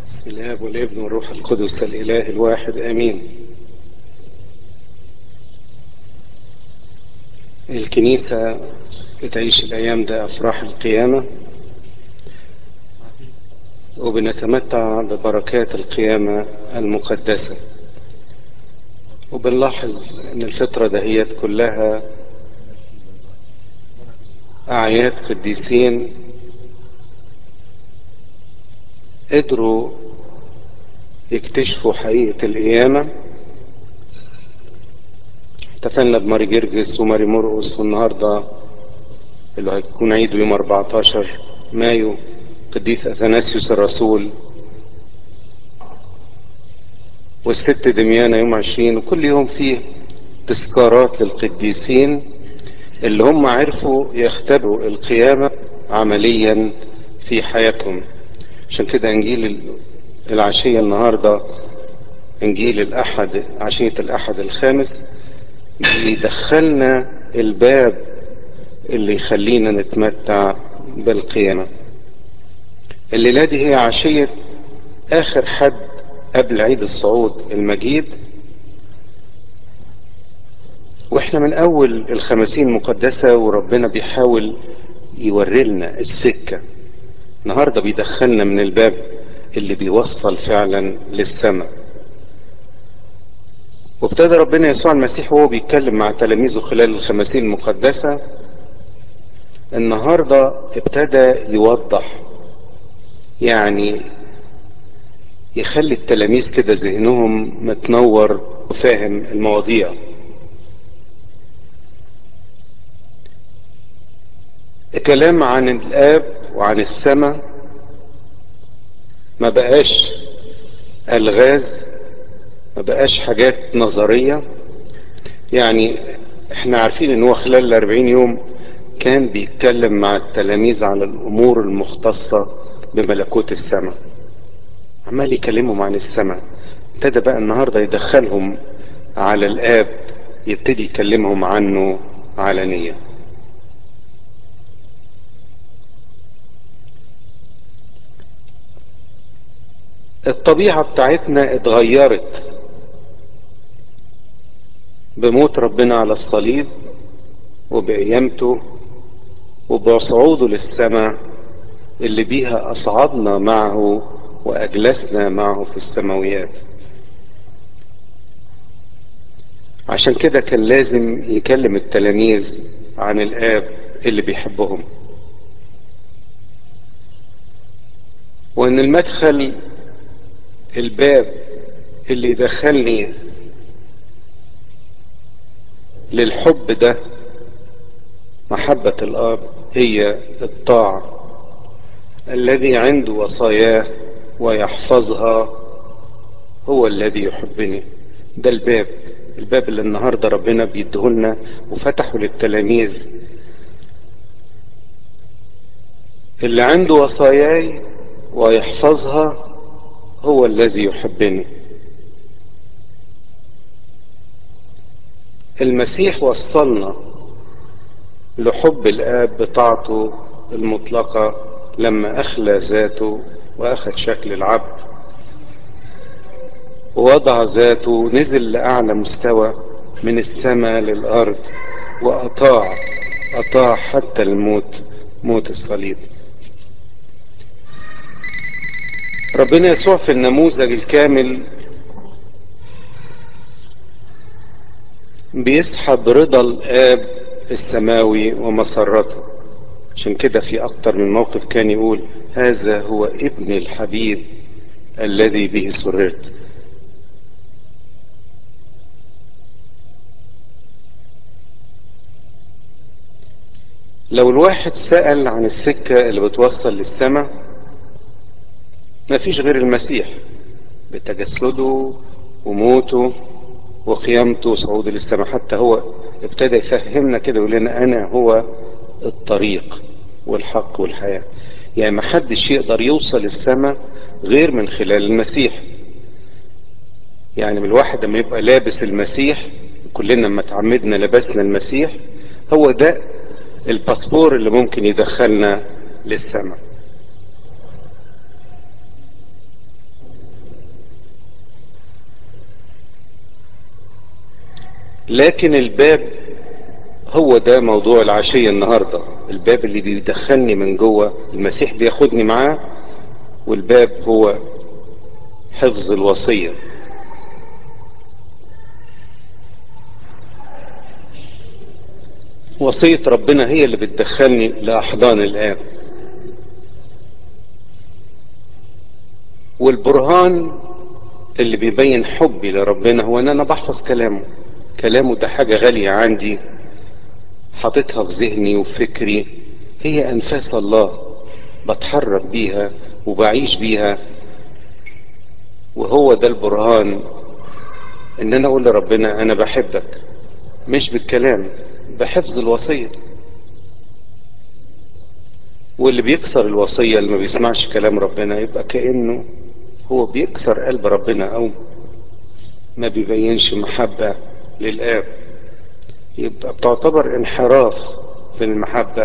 بسم الله والابن والروح القدس الإله الواحد آمين الكنيسة بتعيش الأيام ده أفراح القيامة وبنتمتع ببركات القيامة المقدسة وبنلاحظ أن الفترة دهيت كلها أعياد قديسين قدروا يكتشفوا حقيقة القيامة احتفلنا بماري جرجس وماري مرقس والنهاردة اللي هيكون عيده يوم 14 مايو قديس أثناسيوس الرسول والست دميانة يوم 20 وكل يوم فيه تذكارات للقديسين اللي هم عرفوا يختبروا القيامة عمليا في حياتهم عشان كده انجيل العشية النهاردة انجيل الاحد عشية الاحد الخامس بيدخلنا الباب اللي يخلينا نتمتع بالقيامة الليلة دي هي عشية اخر حد قبل عيد الصعود المجيد واحنا من اول الخمسين مقدسة وربنا بيحاول يوريلنا السكة النهاردة بيدخلنا من الباب اللي بيوصل فعلا للسماء وابتدى ربنا يسوع المسيح وهو بيتكلم مع تلاميذه خلال الخمسين المقدسة النهاردة ابتدى يوضح يعني يخلي التلاميذ كده ذهنهم متنور وفاهم المواضيع الكلام عن الاب وعن السماء ما بقاش الغاز ما بقاش حاجات نظرية يعني احنا عارفين ان هو خلال الاربعين يوم كان بيتكلم مع التلاميذ على الامور المختصة بملكوت السماء عمال يكلمهم عن السماء ابتدى بقى النهاردة يدخلهم على الاب يبتدي يكلمهم عنه علنيا الطبيعة بتاعتنا اتغيرت بموت ربنا على الصليب وبقيامته وبصعوده للسماء اللي بيها أصعدنا معه وأجلسنا معه في السماويات عشان كده كان لازم يكلم التلاميذ عن الآب اللي بيحبهم وإن المدخل الباب اللي يدخلني للحب ده محبة الآب هي الطاعة الذي عنده وصاياه ويحفظها هو الذي يحبني ده الباب الباب اللي النهارده ربنا بيديهولنا وفتحه للتلاميذ اللي عنده وصاياي ويحفظها هو الذي يحبني المسيح وصلنا لحب الآب بطاعته المطلقة لما أخلى ذاته وأخذ شكل العبد ووضع ذاته نزل لأعلى مستوى من السماء للأرض وأطاع أطاع حتى الموت موت الصليب ربنا يسوع في النموذج الكامل بيسحب رضا الآب السماوي ومسرته عشان كده في أكتر من موقف كان يقول هذا هو ابن الحبيب الذي به سررت لو الواحد سأل عن السكة اللي بتوصل للسماء ما فيش غير المسيح بتجسده وموته وقيامته وصعوده للسماء حتى هو ابتدى يفهمنا كده يقول لنا انا هو الطريق والحق والحياة يعني ما حدش يقدر يوصل السماء غير من خلال المسيح يعني من الواحد لما يبقى لابس المسيح كلنا لما تعمدنا لبسنا المسيح هو ده الباسبور اللي ممكن يدخلنا للسماء لكن الباب هو ده موضوع العشية النهاردة الباب اللي بيدخلني من جوه المسيح بياخدني معاه والباب هو حفظ الوصية وصية ربنا هي اللي بتدخلني لأحضان الآب والبرهان اللي بيبين حبي لربنا هو ان انا بحفظ كلامه كلامه ده حاجة غالية عندي حاططها في ذهني وفكري هي انفاس الله بتحرك بيها وبعيش بيها وهو ده البرهان ان انا اقول لربنا انا بحبك مش بالكلام بحفظ الوصية واللي بيكسر الوصية اللي ما بيسمعش كلام ربنا يبقى كأنه هو بيكسر قلب ربنا او ما بيبينش محبة للآب يبقى بتعتبر انحراف في المحبة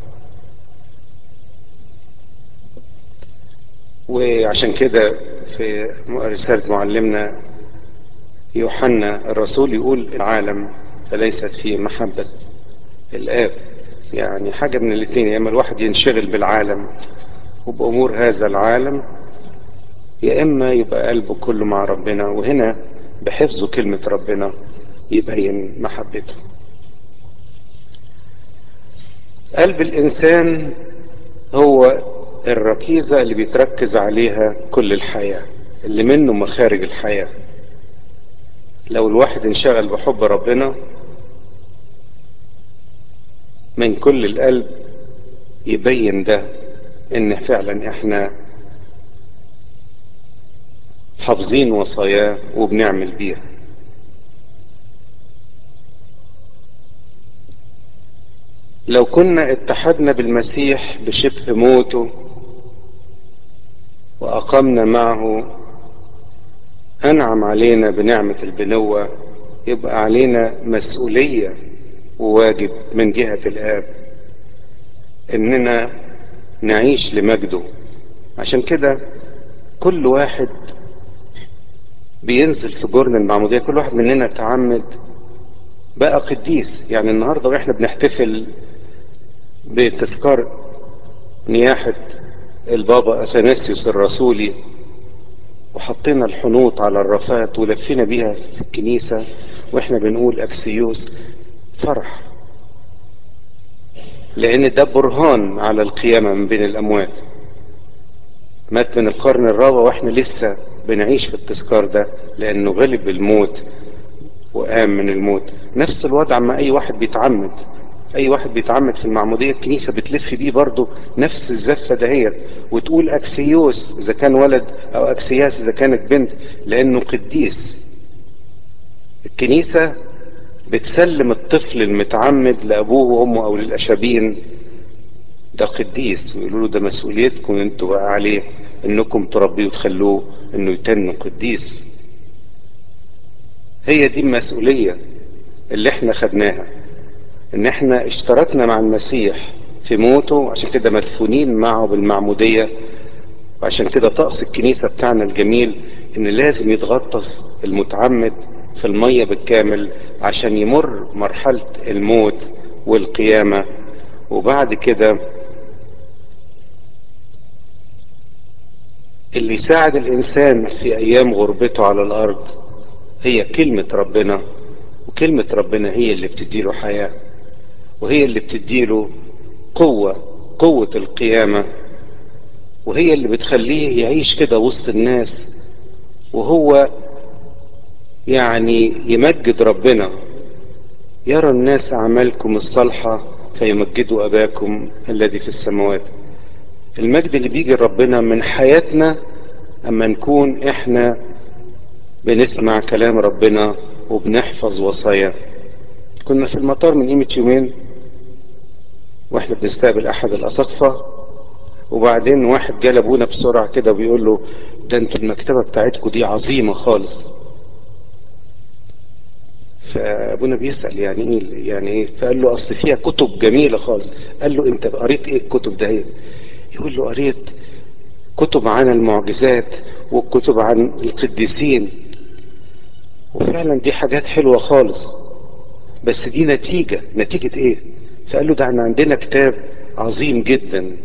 وعشان كده في رسالة معلمنا يوحنا الرسول يقول العالم فليست فيه محبة الآب يعني حاجة من الاثنين يا اما الواحد ينشغل بالعالم وبأمور هذا العالم يا اما يبقى قلبه كله مع ربنا وهنا بحفظه كلمة ربنا يبين محبته قلب الانسان هو الركيزة اللي بيتركز عليها كل الحياة اللي منه مخارج الحياة لو الواحد انشغل بحب ربنا من كل القلب يبين ده ان فعلا احنا حافظين وصاياه وبنعمل بيها لو كنا اتحدنا بالمسيح بشبه موته وأقمنا معه أنعم علينا بنعمة البنوة يبقى علينا مسؤولية وواجب من جهة الآب إننا نعيش لمجده عشان كده كل واحد بينزل في جرن المعمودية كل واحد مننا تعمد بقى قديس يعني النهاردة واحنا بنحتفل بتذكار نياحة البابا أثناسيوس الرسولي وحطينا الحنوط على الرفات ولفينا بيها في الكنيسة واحنا بنقول أكسيوس فرح لأن ده برهان على القيامة من بين الأموات مات من القرن الرابع واحنا لسه بنعيش في التذكار ده لأنه غلب الموت وقام من الموت نفس الوضع مع أي واحد بيتعمد اي واحد بيتعمد في المعمودية الكنيسة بتلف بيه برضه نفس الزفة دهيت وتقول اكسيوس اذا كان ولد او اكسياس اذا كانت بنت لانه قديس الكنيسة بتسلم الطفل المتعمد لابوه وامه او للاشابين ده قديس ويقولوا له ده مسؤوليتكم انتوا بقى عليه انكم تربيه وتخلوه انه يتن قديس هي دي المسؤولية اللي احنا خدناها ان احنا اشتركنا مع المسيح في موته عشان كده مدفونين معه بالمعمودية وعشان كده طقس الكنيسة بتاعنا الجميل ان لازم يتغطس المتعمد في المية بالكامل عشان يمر مرحلة الموت والقيامة وبعد كده اللي يساعد الانسان في ايام غربته على الارض هي كلمة ربنا وكلمة ربنا هي اللي بتديله حياه وهي اللي بتديله قوة قوة القيامة وهي اللي بتخليه يعيش كده وسط الناس وهو يعني يمجد ربنا يرى الناس أعمالكم الصالحة فيمجدوا أباكم الذي في السماوات المجد اللي بيجي ربنا من حياتنا أما نكون إحنا بنسمع كلام ربنا وبنحفظ وصاياه كنا في المطار من قيمة يومين واحنا بنستقبل احد الاساقفة وبعدين واحد جه لابونا بسرعة كده وبيقول له ده انتوا المكتبة بتاعتكم دي عظيمة خالص فابونا بيسأل يعني ايه يعني ايه فقال له اصل فيها كتب جميلة خالص قال له انت قريت ايه الكتب ده يقول له قريت كتب عن المعجزات وكتب عن القديسين وفعلا دي حاجات حلوة خالص بس دي نتيجة نتيجة ايه فقال له ده احنا عندنا كتاب عظيم جدا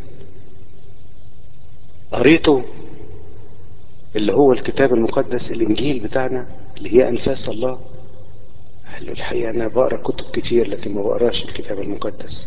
قريته اللي هو الكتاب المقدس الانجيل بتاعنا اللي هي انفاس الله قال له الحقيقة انا بقرا كتب كتير لكن ما بقراش الكتاب المقدس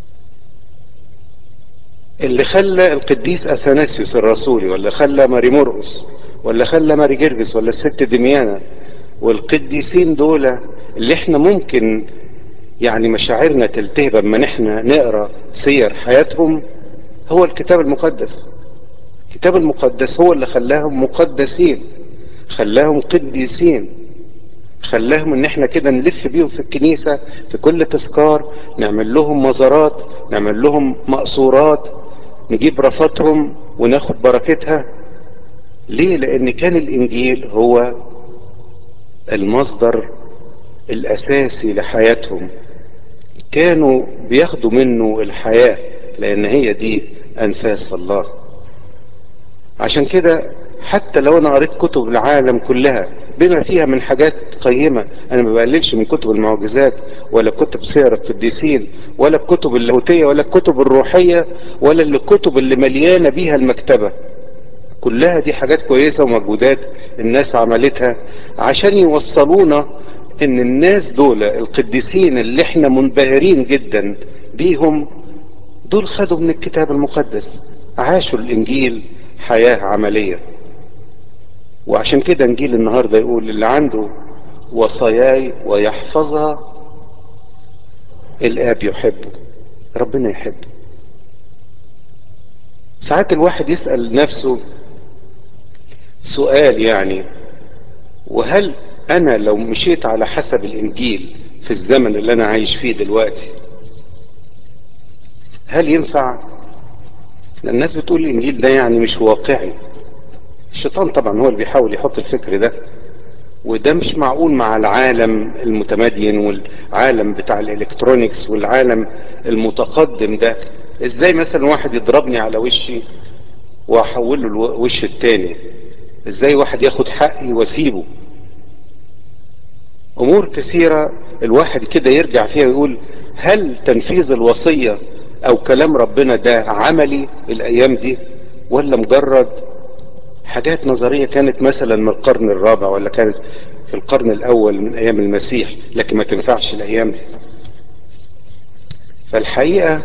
اللي خلى القديس اثناسيوس الرسولي ولا خلى ماري مرقس ولا خلى ماري جرجس ولا الست دميانة والقديسين دول اللي احنا ممكن يعني مشاعرنا تلتهب اما احنا نقرا سير حياتهم هو الكتاب المقدس الكتاب المقدس هو اللي خلاهم مقدسين خلاهم قديسين خلاهم ان احنا كده نلف بيهم في الكنيسة في كل تذكار نعمل لهم مزارات نعمل لهم مقصورات نجيب رفاتهم وناخد بركتها ليه لان كان الانجيل هو المصدر الاساسي لحياتهم كانوا بياخدوا منه الحياة لان هي دي انفاس الله عشان كده حتى لو انا قريت كتب العالم كلها بما فيها من حاجات قيمة انا ما بقللش من كتب المعجزات ولا كتب سير القديسين ولا الكتب اللاهوتية ولا الكتب الروحية ولا الكتب اللي مليانة بيها المكتبة كلها دي حاجات كويسة ومجهودات الناس عملتها عشان يوصلونا ان الناس دول القديسين اللي احنا منبهرين جدا بيهم دول خدوا من الكتاب المقدس عاشوا الانجيل حياة عملية وعشان كده انجيل النهاردة يقول اللي عنده وصاياي ويحفظها الاب يحبه ربنا يحبه ساعات الواحد يسأل نفسه سؤال يعني وهل انا لو مشيت على حسب الانجيل في الزمن اللي انا عايش فيه دلوقتي هل ينفع الناس بتقول الانجيل ده يعني مش واقعي الشيطان طبعا هو اللي بيحاول يحط الفكر ده وده مش معقول مع العالم المتمدين والعالم بتاع الالكترونيكس والعالم المتقدم ده ازاي مثلا واحد يضربني على وشي واحول له الوش التاني ازاي واحد ياخد حقي واسيبه امور كثيرة الواحد كده يرجع فيها ويقول هل تنفيذ الوصية او كلام ربنا ده عملي الايام دي ولا مجرد حاجات نظرية كانت مثلا من القرن الرابع ولا كانت في القرن الاول من ايام المسيح لكن ما تنفعش الايام دي فالحقيقة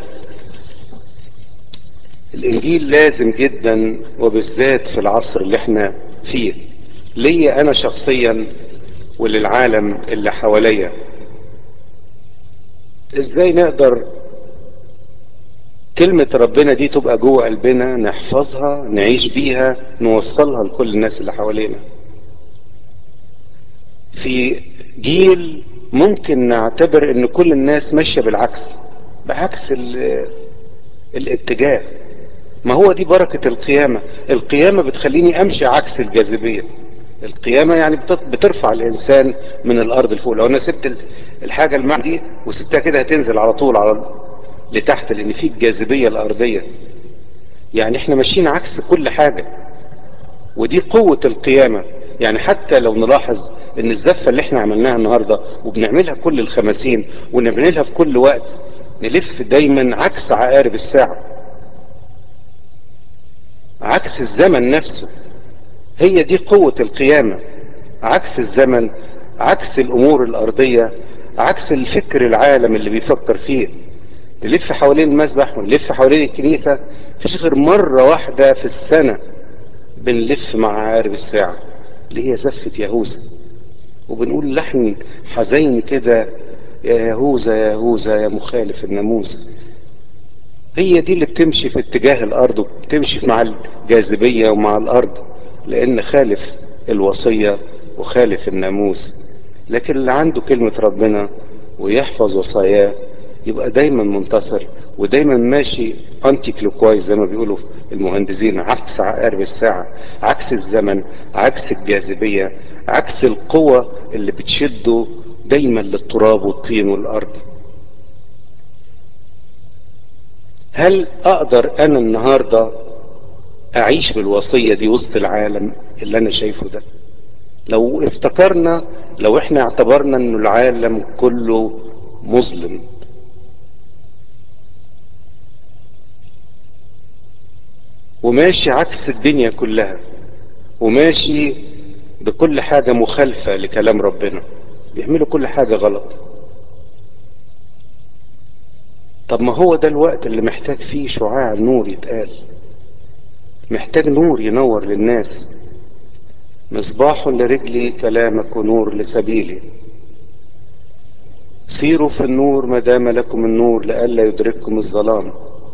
الانجيل لازم جدا وبالذات في العصر اللي احنا فيه ليا انا شخصيا وللعالم اللي حواليا ازاي نقدر كلمة ربنا دي تبقى جوه قلبنا نحفظها نعيش بيها نوصلها لكل الناس اللي حوالينا في جيل ممكن نعتبر ان كل الناس ماشية بالعكس بعكس الاتجاه ما هو دي بركة القيامة القيامة بتخليني امشي عكس الجاذبية القيامة يعني بترفع الانسان من الارض لفوق لو انا سبت الحاجة المعنى دي وسبتها كده هتنزل على طول على لتحت لان في الجاذبية الارضية يعني احنا ماشيين عكس كل حاجة ودي قوة القيامة يعني حتى لو نلاحظ ان الزفة اللي احنا عملناها النهاردة وبنعملها كل الخمسين ونعملها في كل وقت نلف دايما عكس عقارب الساعة عكس الزمن نفسه هي دي قوة القيامة عكس الزمن عكس الامور الارضية عكس الفكر العالم اللي بيفكر فيه نلف حوالين المسبح ونلف حوالين الكنيسة فيش غير مرة واحدة في السنة بنلف مع عقارب الساعة اللي هي زفة يهوذا وبنقول لحن حزين كده يا يهوذا يا يهوذا يا مخالف الناموس هي دي اللي بتمشي في اتجاه الارض وبتمشي مع الجاذبية ومع الارض لان خالف الوصية وخالف الناموس لكن اللي عنده كلمة ربنا ويحفظ وصاياه يبقى دايما منتصر ودايما ماشي انتي كلوكوايز زي ما بيقولوا المهندسين عكس عقارب الساعة عكس الزمن عكس الجاذبية عكس القوة اللي بتشده دايما للتراب والطين والارض هل اقدر انا النهاردة اعيش بالوصية دي وسط العالم اللي انا شايفه ده لو افتكرنا لو احنا اعتبرنا ان العالم كله مظلم وماشي عكس الدنيا كلها وماشي بكل حاجة مخالفة لكلام ربنا بيعملوا كل حاجة غلط طب ما هو ده الوقت اللي محتاج فيه شعاع النور يتقال محتاج نور ينور للناس مصباح لرجلي كلامك ونور لسبيلي سيروا في النور ما دام لكم النور لئلا يدرككم الظلام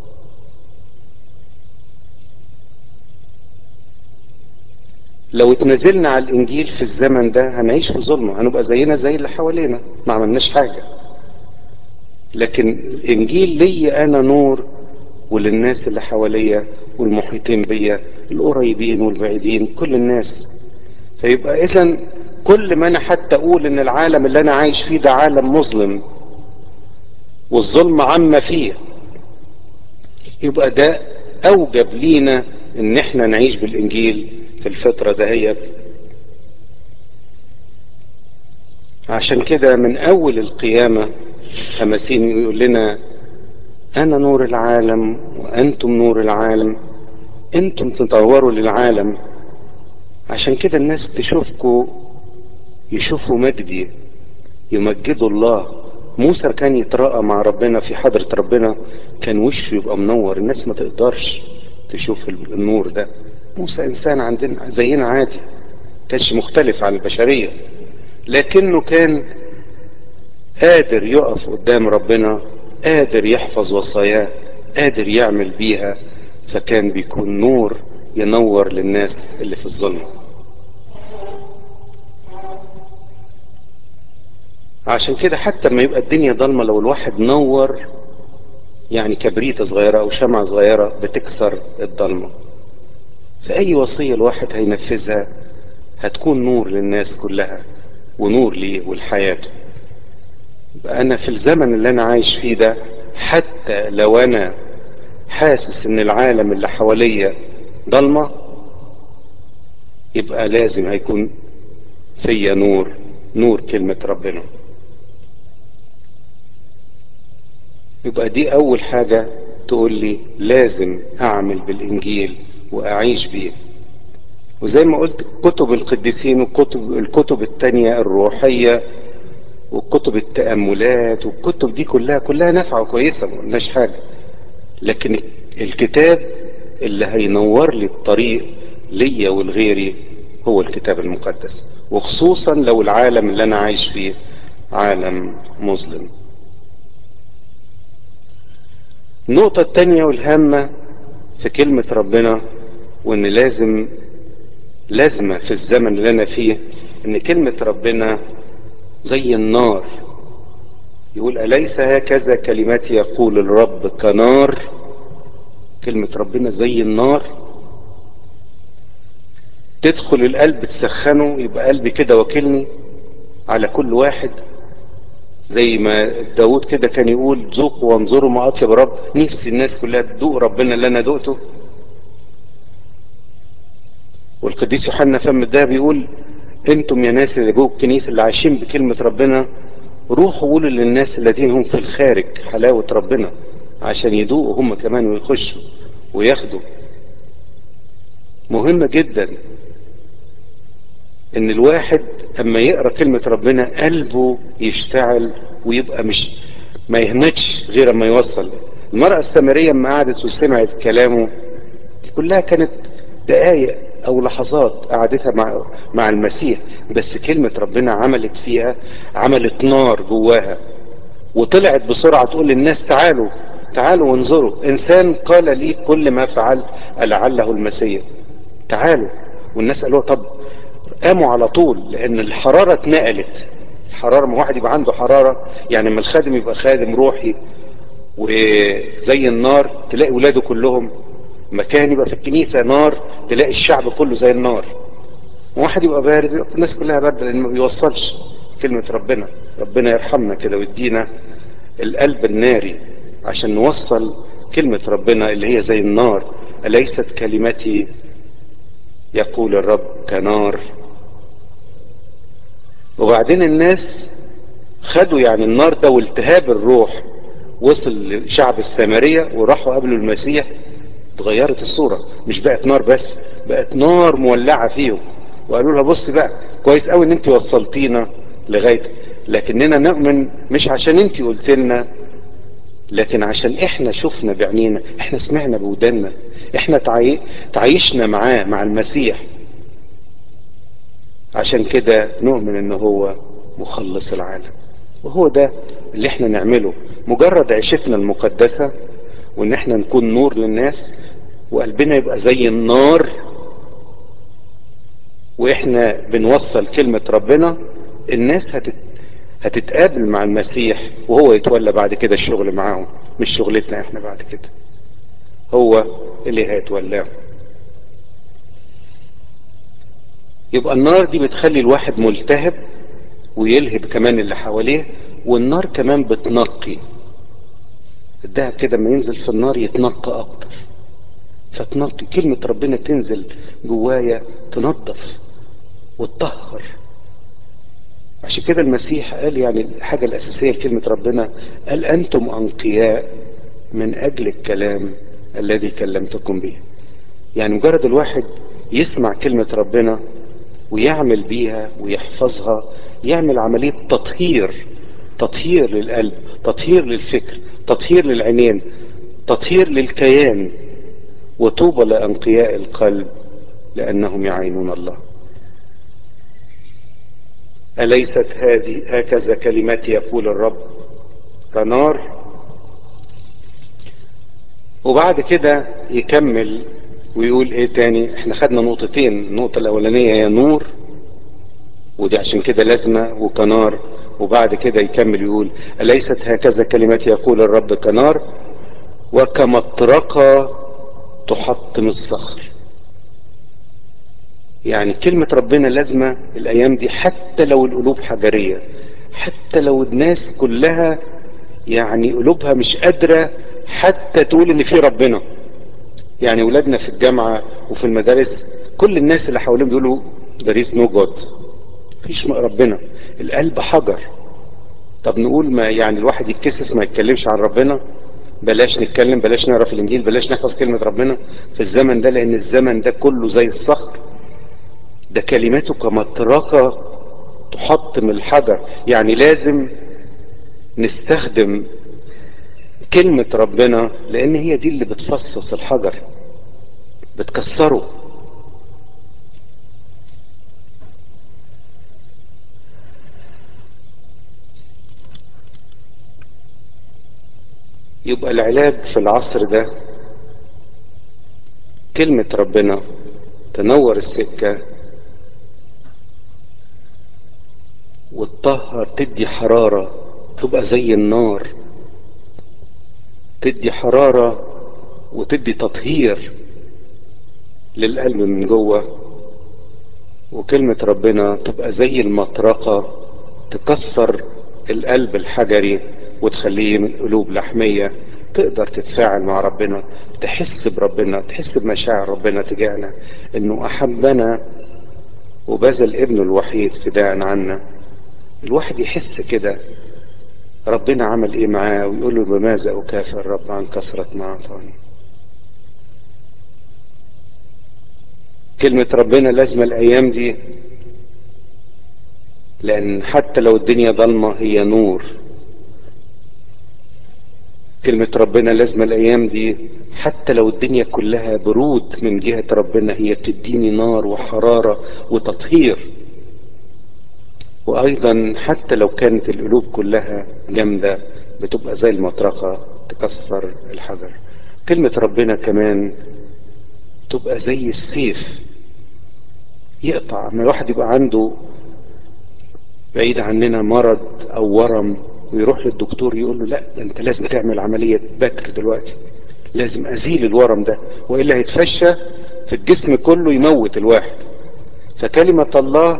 لو اتنزلنا على الانجيل في الزمن ده هنعيش في ظلمه هنبقى زينا زي اللي حوالينا ما عملناش حاجه لكن الانجيل لي انا نور وللناس اللي حواليا والمحيطين بيا القريبين والبعيدين كل الناس فيبقى اذا كل ما انا حتى اقول ان العالم اللي انا عايش فيه ده عالم مظلم والظلم عم فيه يبقى ده اوجب لينا ان احنا نعيش بالانجيل في الفترة دهيت عشان كده من اول القيامة همسين يقول لنا انا نور العالم وانتم نور العالم انتم تدوروا للعالم عشان كده الناس تشوفكوا يشوفوا مجدي يمجدوا الله موسى كان يتراءى مع ربنا في حضرة ربنا كان وشه يبقى منور الناس ما تقدرش تشوف النور ده موسى انسان عندنا زينا عادي كانش مختلف عن البشرية لكنه كان قادر يقف قدام ربنا قادر يحفظ وصاياه قادر يعمل بيها فكان بيكون نور ينور للناس اللي في الظلمة عشان كده حتى لما يبقى الدنيا ضلمة لو الواحد نور يعني كبريتة صغيرة او شمعة صغيرة بتكسر الضلمة فأي وصية الواحد هينفذها هتكون نور للناس كلها ونور ليه ولحياته يبقى أنا في الزمن اللي أنا عايش فيه ده حتى لو أنا حاسس إن العالم اللي حواليا ضلمة يبقى لازم هيكون فيا نور نور كلمة ربنا يبقى دي أول حاجة تقول لي لازم أعمل بالإنجيل واعيش بيه وزي ما قلت كتب القديسين وكتب الكتب التانية الروحية وكتب التأملات والكتب دي كلها كلها نافعة وكويسة ما قلناش حاجة لكن الكتاب اللي هينور لي الطريق ليا ولغيري هو الكتاب المقدس وخصوصا لو العالم اللي انا عايش فيه عالم مظلم النقطة التانية والهامة في كلمة ربنا وان لازم لازمة في الزمن اللي انا فيه ان كلمة ربنا زي النار يقول أليس هكذا كلماتي يقول الرب كنار كلمة ربنا زي النار تدخل القلب تسخنه يبقى قلبي كده وكلني على كل واحد زي ما داود كده كان يقول ذوقوا وانظروا ما اطيب رب نفسي الناس كلها تذوق ربنا اللي انا دقته والقديس يوحنا فم ده بيقول انتم يا ناس اللي جوه الكنيسه اللي عايشين بكلمه ربنا روحوا قولوا للناس الذين هم في الخارج حلاوه ربنا عشان يذوقوا هم كمان ويخشوا وياخدوا مهمة جدا ان الواحد اما يقرا كلمة ربنا قلبه يشتعل ويبقى مش ما يهمتش غير اما يوصل المرأة السامرية اما قعدت وسمعت كلامه كلها كانت دقايق او لحظات قعدتها مع مع المسيح بس كلمة ربنا عملت فيها عملت نار جواها وطلعت بسرعة تقول للناس تعالوا تعالوا وانظروا انسان قال لي كل ما فعلت لعله المسيح تعالوا والناس قالوا طب قاموا على طول لان الحرارة اتنقلت الحرارة ما واحد يبقى عنده حرارة يعني ما الخادم يبقى خادم روحي وزي النار تلاقي ولاده كلهم مكان يبقى في الكنيسة نار تلاقي الشعب كله زي النار واحد يبقى بارد الناس كلها باردة لان ما بيوصلش كلمة ربنا ربنا يرحمنا كده ويدينا القلب الناري عشان نوصل كلمة ربنا اللي هي زي النار أليست كلمتي يقول الرب كنار وبعدين الناس خدوا يعني النار ده والتهاب الروح وصل لشعب السامرية وراحوا قابلوا المسيح اتغيرت الصورة مش بقت نار بس بقت نار مولعة فيهم وقالوا لها بص بقى كويس قوي ان انت وصلتينا لغاية لكننا نؤمن مش عشان انت قلت لنا لكن عشان احنا شفنا بعينينا احنا سمعنا بودنا احنا تعي... تعيشنا معاه مع المسيح عشان كده نؤمن ان هو مخلص العالم وهو ده اللي احنا نعمله مجرد عيشتنا المقدسة وان احنا نكون نور للناس وقلبنا يبقى زي النار واحنا بنوصل كلمة ربنا الناس هتت... هتتقابل مع المسيح وهو يتولى بعد كده الشغل معاهم مش شغلتنا احنا بعد كده هو اللي هيتولاه يبقى النار دي بتخلي الواحد ملتهب ويلهب كمان اللي حواليه والنار كمان بتنقي الدهب كده ما ينزل في النار يتنقى اكتر فتنقي كلمة ربنا تنزل جوايا تنظف وتطهر عشان كده المسيح قال يعني الحاجة الأساسية لكلمة ربنا قال أنتم أنقياء من أجل الكلام الذي كلمتكم به يعني مجرد الواحد يسمع كلمة ربنا ويعمل بيها ويحفظها يعمل عملية تطهير تطهير للقلب تطهير للفكر تطهير للعينين تطهير للكيان وطوبى لأنقياء القلب لأنهم يعينون الله أليست هذه هكذا كلمات يقول الرب كنار وبعد كده يكمل ويقول ايه تاني احنا خدنا نقطتين النقطة الاولانية هي نور ودي عشان كده لازمة وكنار وبعد كده يكمل يقول أليست هكذا كلمات يقول الرب كنار وكمطرقة تحطم الصخر يعني كلمة ربنا لازمة الأيام دي حتى لو القلوب حجرية حتى لو الناس كلها يعني قلوبها مش قادرة حتى تقول إن في ربنا يعني ولادنا في الجامعة وفي المدارس كل الناس اللي حواليهم بيقولوا there is no God مفيش ربنا القلب حجر طب نقول ما يعني الواحد يتكسف ما يتكلمش عن ربنا بلاش نتكلم بلاش نقرا في الانجيل بلاش نحفظ كلمة ربنا في الزمن ده لان الزمن ده كله زي الصخر ده كلماته كمطرقة تحطم الحجر يعني لازم نستخدم كلمة ربنا لان هي دي اللي بتفصص الحجر بتكسره يبقى العلاج في العصر ده كلمة ربنا تنور السكة وتطهر تدي حرارة تبقى زي النار تدي حرارة وتدي تطهير للقلب من جوه وكلمة ربنا تبقى زي المطرقة تكسر القلب الحجري وتخليه من قلوب لحمية تقدر تتفاعل مع ربنا تحس بربنا تحس بمشاعر ربنا تجاهنا انه احبنا وبذل ابنه الوحيد فداء عنا الواحد يحس كده ربنا عمل ايه معاه ويقول له بماذا اكافئ الرب عن كثرة ما اعطاني كلمة ربنا لازمة الايام دي لان حتى لو الدنيا ضلمة هي نور كلمة ربنا لازمة الأيام دي حتى لو الدنيا كلها برود من جهة ربنا هي بتديني نار وحرارة وتطهير وأيضا حتى لو كانت القلوب كلها جامدة بتبقى زي المطرقة تكسر الحجر كلمة ربنا كمان تبقى زي السيف يقطع ما الواحد يبقى عنده بعيد عننا مرض أو ورم ويروح للدكتور يقول له لا ده انت لازم تعمل عملية بتر دلوقتي لازم ازيل الورم ده والا هيتفشى في الجسم كله يموت الواحد فكلمة الله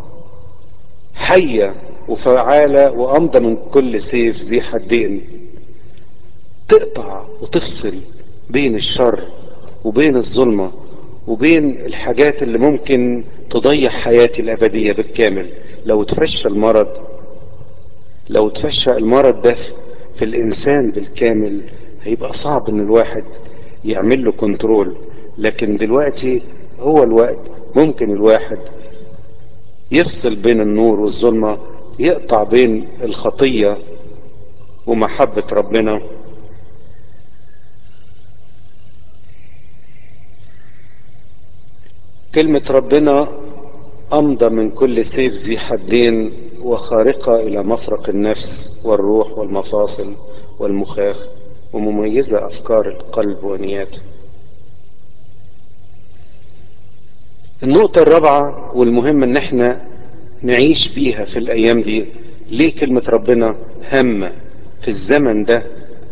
حية وفعالة وامضى من كل سيف ذي حدين تقطع وتفصل بين الشر وبين الظلمة وبين الحاجات اللي ممكن تضيع حياتي الابدية بالكامل لو تفشى المرض لو تفشى المرض ده في الانسان بالكامل هيبقى صعب ان الواحد يعمل له كنترول لكن دلوقتي هو الوقت ممكن الواحد يفصل بين النور والظلمة يقطع بين الخطية ومحبة ربنا كلمة ربنا أمضى من كل سيف ذي حدين وخارقة إلى مفرق النفس والروح والمفاصل والمخاخ ومميزة أفكار القلب ونياته النقطة الرابعة والمهم ان احنا نعيش بيها في الايام دي ليه كلمة ربنا هامة في الزمن ده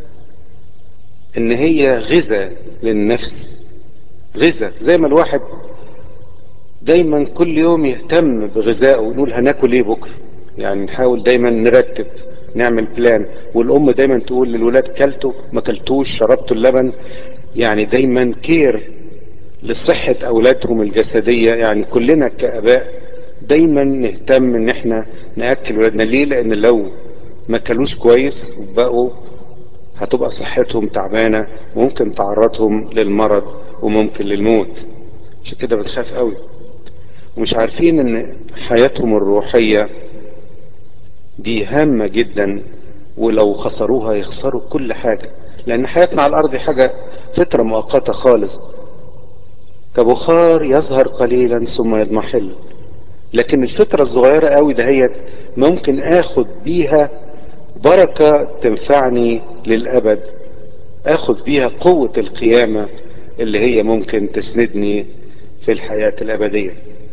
ان هي غذاء للنفس غذاء زي ما الواحد دايما كل يوم يهتم بغذائه ونقول هناكل ايه بكره يعني نحاول دايما نرتب نعمل بلان والام دايما تقول للولاد كلتوا ما كلتوش شربتوا اللبن يعني دايما كير لصحة اولادهم الجسدية يعني كلنا كاباء دايما نهتم ان احنا ناكل ولادنا ليه لان لو ما كلوش كويس وبقوا هتبقى صحتهم تعبانة وممكن تعرضهم للمرض وممكن للموت عشان كده بنخاف قوي ومش عارفين ان حياتهم الروحية دي هامة جدا ولو خسروها يخسروا كل حاجة لان حياتنا على الارض حاجة فترة مؤقتة خالص كبخار يظهر قليلا ثم يضمحل لكن الفترة الصغيرة قوي دهيت ممكن اخد بيها بركة تنفعني للابد اخد بيها قوة القيامة اللي هي ممكن تسندني في الحياة الابدية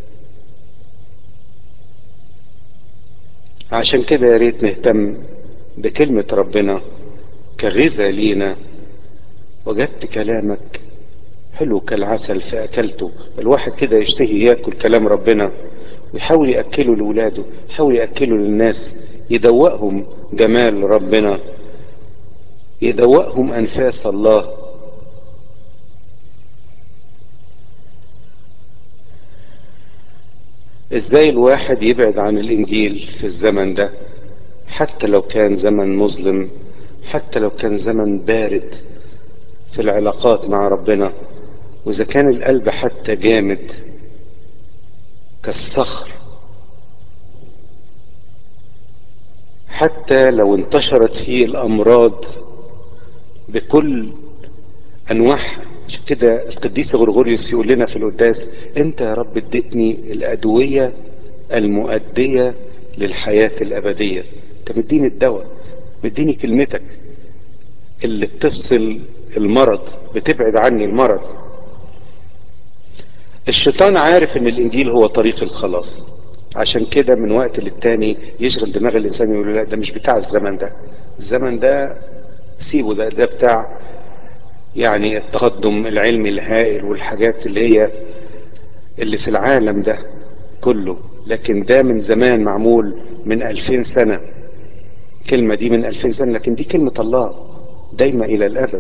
عشان كده يا ريت نهتم بكلمة ربنا كغذاء لينا وجدت كلامك حلو كالعسل فأكلته الواحد كده يشتهي ياكل كلام ربنا ويحاول يأكله لولاده يحاول يأكله للناس يدوقهم جمال ربنا يدوقهم أنفاس الله ازاي الواحد يبعد عن الانجيل في الزمن ده حتى لو كان زمن مظلم حتى لو كان زمن بارد في العلاقات مع ربنا واذا كان القلب حتى جامد كالصخر حتى لو انتشرت فيه الامراض بكل انواعها عشان كده القديس غرغوريوس يقول لنا في القداس انت يا رب اديتني الادويه المؤديه للحياه الابديه انت مديني الدواء مديني كلمتك اللي بتفصل المرض بتبعد عني المرض الشيطان عارف ان الانجيل هو طريق الخلاص عشان كده من وقت للتاني يشغل دماغ الانسان يقول لا ده مش بتاع الزمن ده الزمن ده سيبه ده ده بتاع يعني التقدم العلمي الهائل والحاجات اللي هي اللي في العالم ده كله لكن ده من زمان معمول من ألفين سنة كلمة دي من ألفين سنة لكن دي كلمة الله دايما إلى الأبد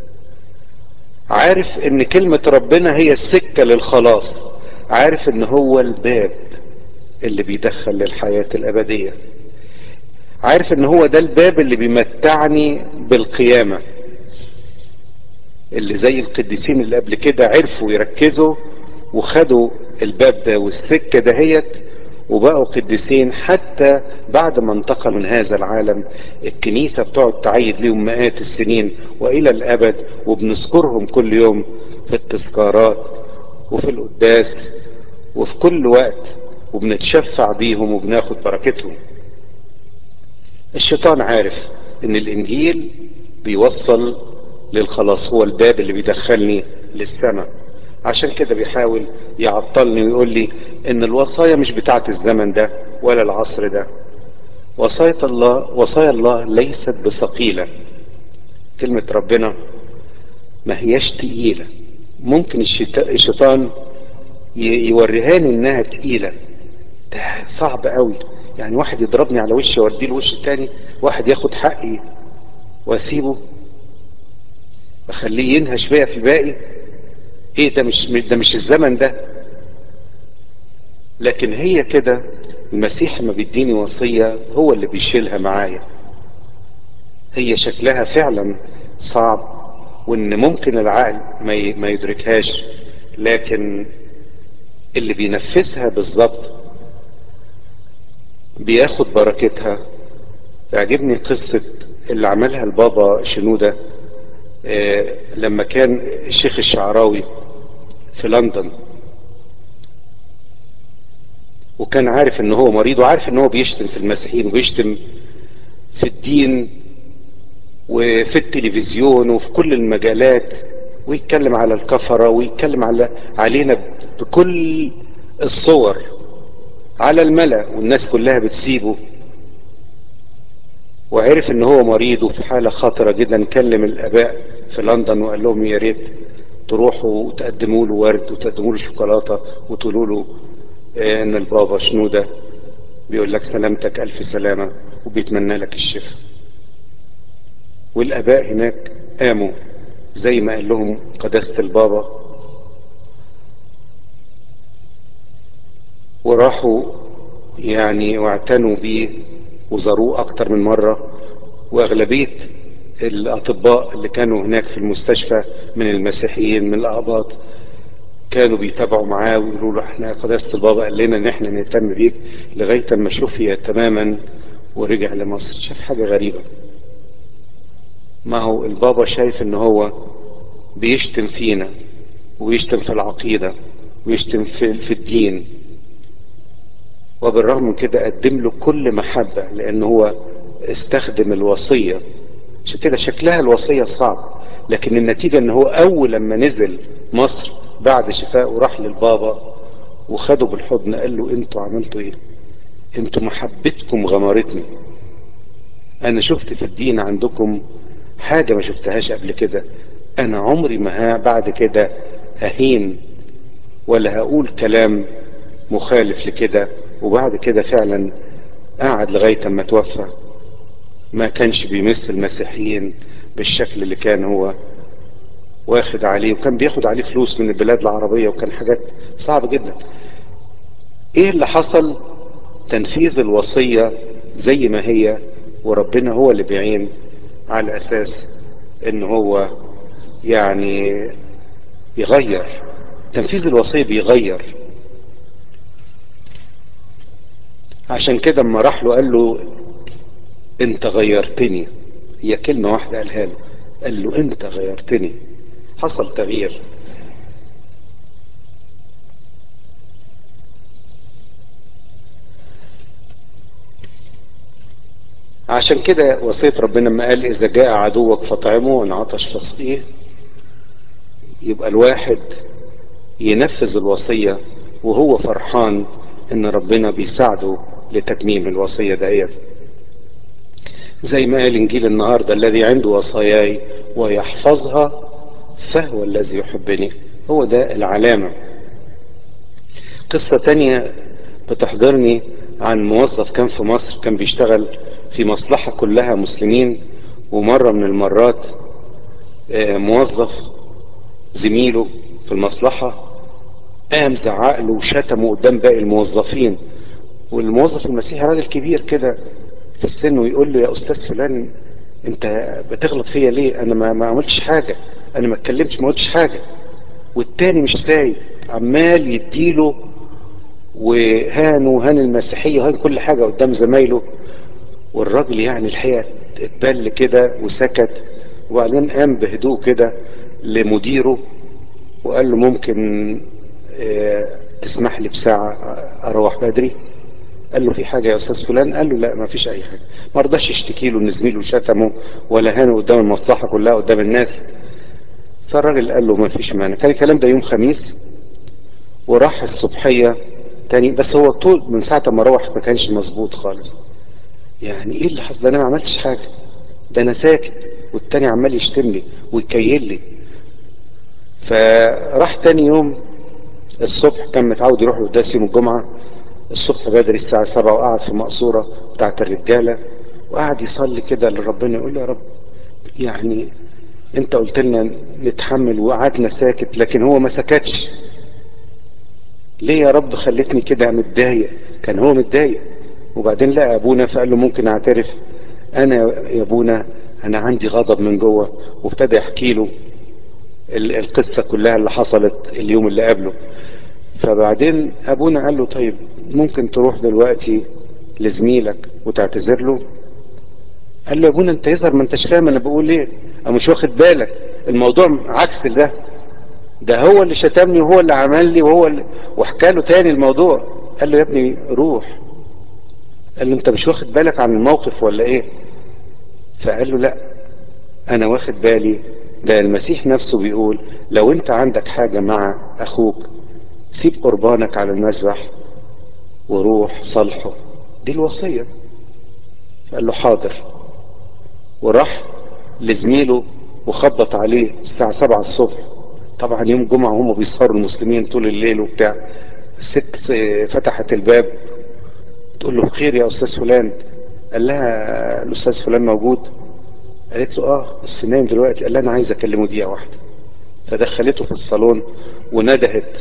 عارف ان كلمة ربنا هي السكة للخلاص عارف ان هو الباب اللي بيدخل للحياة الأبدية عارف ان هو ده الباب اللي بيمتعني بالقيامة اللي زي القديسين اللي قبل كده عرفوا يركزوا وخدوا الباب ده والسكة دهيت وبقوا قديسين حتى بعد ما انتقلوا من هذا العالم الكنيسة بتقعد تعيد لهم مئات السنين وإلى الأبد وبنذكرهم كل يوم في التذكارات وفي القداس وفي كل وقت وبنتشفع بيهم وبناخد بركتهم الشيطان عارف ان الانجيل بيوصل للخلاص هو الباب اللي بيدخلني للسماء عشان كده بيحاول يعطلني ويقول لي ان الوصايا مش بتاعت الزمن ده ولا العصر ده وصايا الله وصايا الله ليست بثقيلة كلمة ربنا ما هياش تقيلة ممكن الشيطان يوريهاني انها تقيلة ده صعب قوي يعني واحد يضربني على وشي واديه الوش التاني واحد ياخد حقي واسيبه اخليه ينهش بيا في الباقي ايه ده مش ده مش الزمن ده لكن هي كده المسيح لما بيديني وصية هو اللي بيشيلها معايا هي شكلها فعلا صعب وان ممكن العقل ما ما يدركهاش لكن اللي بينفذها بالظبط بياخد بركتها تعجبني قصة اللي عملها البابا شنودة آه لما كان الشيخ الشعراوي في لندن وكان عارف ان هو مريض وعارف ان هو بيشتم في المسيحيين وبيشتم في الدين وفي التلفزيون وفي كل المجالات ويتكلم على الكفرة ويتكلم على علينا بكل الصور على الملأ والناس كلها بتسيبه وعرف ان هو مريض وفي حالة خطرة جدا كلم الاباء في لندن وقال لهم يا ريت تروحوا وتقدموا له ورد وتقدموا له شوكولاتة وتقولوا له ان البابا شنودة بيقول لك سلامتك الف سلامة وبيتمنى لك الشفاء والاباء هناك قاموا زي ما قال لهم قداسة البابا وراحوا يعني واعتنوا بيه وزاروه اكتر من مرة واغلبية الاطباء اللي كانوا هناك في المستشفى من المسيحيين من الاقباط كانوا بيتابعوا معاه ويقولوا له احنا قداسة البابا قال لنا ان احنا نهتم بيك لغاية ما شفي تماما ورجع لمصر شاف حاجة غريبة ما هو البابا شايف ان هو بيشتم فينا ويشتم في العقيدة ويشتم في, في الدين وبالرغم من كده قدم له كل محبة لان هو استخدم الوصية عشان كده شكلها الوصية صعب لكن النتيجة ان هو اول لما نزل مصر بعد شفاء وراح للبابا وخده بالحضن قال له انتوا عملتوا ايه انتوا محبتكم غمرتني انا شفت في الدين عندكم حاجة ما شفتهاش قبل كده انا عمري ما بعد كده ههين ولا هقول كلام مخالف لكده وبعد كده فعلا قعد لغاية ما توفى ما كانش بيمس المسيحيين بالشكل اللي كان هو واخد عليه وكان بياخد عليه فلوس من البلاد العربية وكان حاجات صعبة جدا ايه اللي حصل تنفيذ الوصية زي ما هي وربنا هو اللي بيعين على اساس ان هو يعني يغير تنفيذ الوصية بيغير عشان كده اما راح له قال له انت غيرتني هي كلمة واحدة قالها له قال له انت غيرتني حصل تغيير عشان كده وصية ربنا لما قال إذا جاء عدوك فطعمه وإن عطش فاسقيه يبقى الواحد ينفذ الوصية وهو فرحان إن ربنا بيساعده لتتميم الوصية ديت زي ما قال إنجيل النهاردة الذي عنده وصاياي ويحفظها فهو الذي يحبني هو ده العلامة قصة تانية بتحضرني عن موظف كان في مصر كان بيشتغل في مصلحة كلها مسلمين ومرة من المرات موظف زميله في المصلحة قام زعق له وشتمه قدام باقي الموظفين والموظف المسيحي راجل كبير كده في السن ويقول له يا استاذ فلان انت بتغلط فيا ليه انا ما, ما عملتش حاجة انا ما اتكلمتش ما قلتش حاجة والتاني مش سايب عمال يديله وهان وهان المسيحية وهان كل حاجة قدام زمايله والراجل يعني الحقيقة اتبل كده وسكت وبعدين قام بهدوء كده لمديره وقال له ممكن اه تسمح لي بساعة اروح بدري قال له في حاجة يا استاذ فلان قال له لا ما فيش اي حاجة ما رضاش يشتكي له ان زميله شتمه ولا هانه قدام المصلحة كلها قدام الناس فالراجل قال له ما فيش مانع كان الكلام ده يوم خميس وراح الصبحية تاني بس هو طول من ساعة ما روح ما كانش مظبوط خالص يعني ايه اللي حصل ده انا ما عملتش حاجة ده انا ساكت والتاني عمال يشتمني ويكيل لي فراح تاني يوم الصبح كان متعود يروح القداس يوم الجمعة الصبح بدري الساعة سبعة وقعد في مقصورة بتاعت الرجالة وقعد يصلي كده لربنا يقول له يا رب يعني انت قلت لنا نتحمل وقعدنا ساكت لكن هو ما سكتش ليه يا رب خلتني كده متضايق كان هو متضايق وبعدين لقى ابونا فقال له ممكن اعترف انا يا ابونا انا عندي غضب من جوه وابتدى يحكي له القصة كلها اللي حصلت اليوم اللي قبله فبعدين ابونا قال له طيب ممكن تروح دلوقتي لزميلك وتعتذر له قال له يا ابونا انت يظهر ما انتش فاهم انا بقول ايه انا مش واخد بالك الموضوع عكس ده ده هو اللي شتمني وهو اللي عمل لي وهو اللي وحكى له تاني الموضوع قال له يا ابني روح قال له انت مش واخد بالك عن الموقف ولا ايه فقال له لا انا واخد بالي ده المسيح نفسه بيقول لو انت عندك حاجة مع اخوك سيب قربانك على المذبح وروح صالحه دي الوصية فقال له حاضر وراح لزميله وخبط عليه الساعة سبعة الصبح طبعا يوم الجمعة هم بيسهروا المسلمين طول الليل وبتاع الست فتحت الباب تقول له خير يا استاذ فلان قال لها الاستاذ فلان موجود قالت له اه بس نايم دلوقتي قال لها انا عايز اكلمه دقيقه واحده فدخلته في الصالون وندهت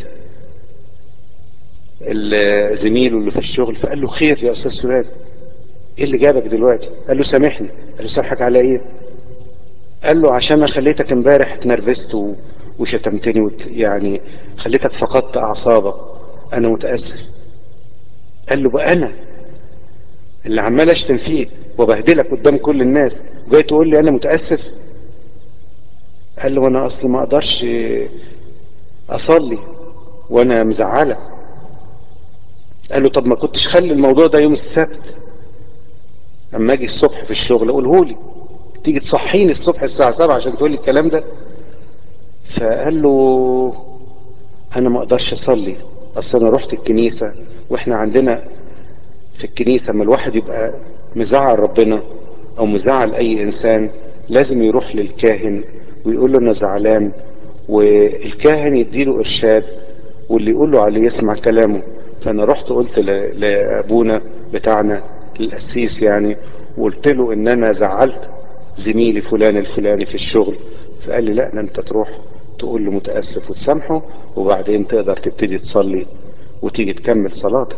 زميله اللي في الشغل فقال له خير يا استاذ فلان ايه اللي جابك دلوقتي قال له سامحني قال له سامحك على ايه قال له عشان انا خليتك امبارح اتنرفزت و... وشتمتني وت... يعني خليتك فقدت اعصابك انا متاسف قال له بقى انا اللي عمال اشتم فيك وبهدلك قدام كل الناس جاي تقول لي انا متاسف قال له انا اصل ما اقدرش اصلي وانا مزعلك قال له طب ما كنتش خلي الموضوع ده يوم السبت اما اجي الصبح في الشغل اقوله لي تيجي تصحيني الصبح الساعه 7 عشان تقول لي الكلام ده فقال له انا ما اقدرش اصلي اصل انا رحت الكنيسه واحنا عندنا في الكنيسه اما الواحد يبقى مزعل ربنا او مزعل اي انسان لازم يروح للكاهن ويقول له انا زعلان والكاهن يديله ارشاد واللي يقول له عليه يسمع كلامه فانا رحت قلت لابونا بتاعنا القسيس يعني وقلت له ان انا زعلت زميلي فلان الفلاني في الشغل فقال لي لا ده انت تروح تقول له متاسف وتسامحه وبعدين تقدر تبتدي تصلي وتيجي تكمل صلاتك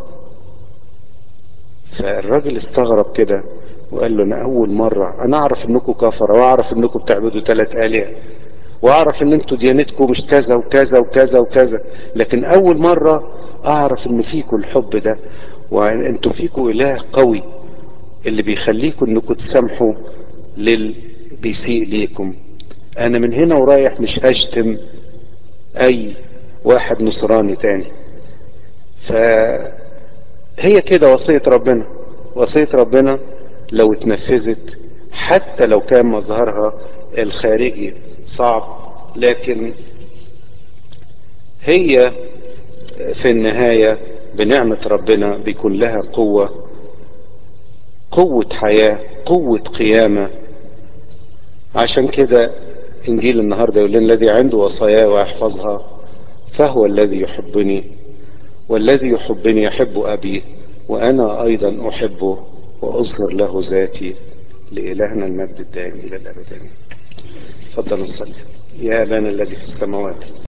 فالراجل استغرب كده وقال له انا اول مرة انا اعرف انكم كفرة واعرف انكم بتعبدوا ثلاث الهة واعرف ان انتوا ديانتكم مش كذا وكذا وكذا وكذا لكن اول مرة اعرف ان فيكم الحب ده وانتوا فيكم اله قوي اللي بيخليكم انكم تسامحوا للي بيسيء ليكم انا من هنا ورايح مش هشتم اي واحد نصراني تاني فهي كده وصية ربنا وصية ربنا لو اتنفذت حتى لو كان مظهرها الخارجي صعب لكن هي في النهاية بنعمة ربنا بيكون لها قوة قوة حياة قوة قيامة عشان كده انجيل النهاردة يقول لنا الذي عنده وصايا ويحفظها فهو الذي يحبني والذي يحبني يحب ابي وانا ايضا احبه واظهر له ذاتي لالهنا المجد الدائم الى الابد تفضلوا نصلي يا ابانا الذي في السماوات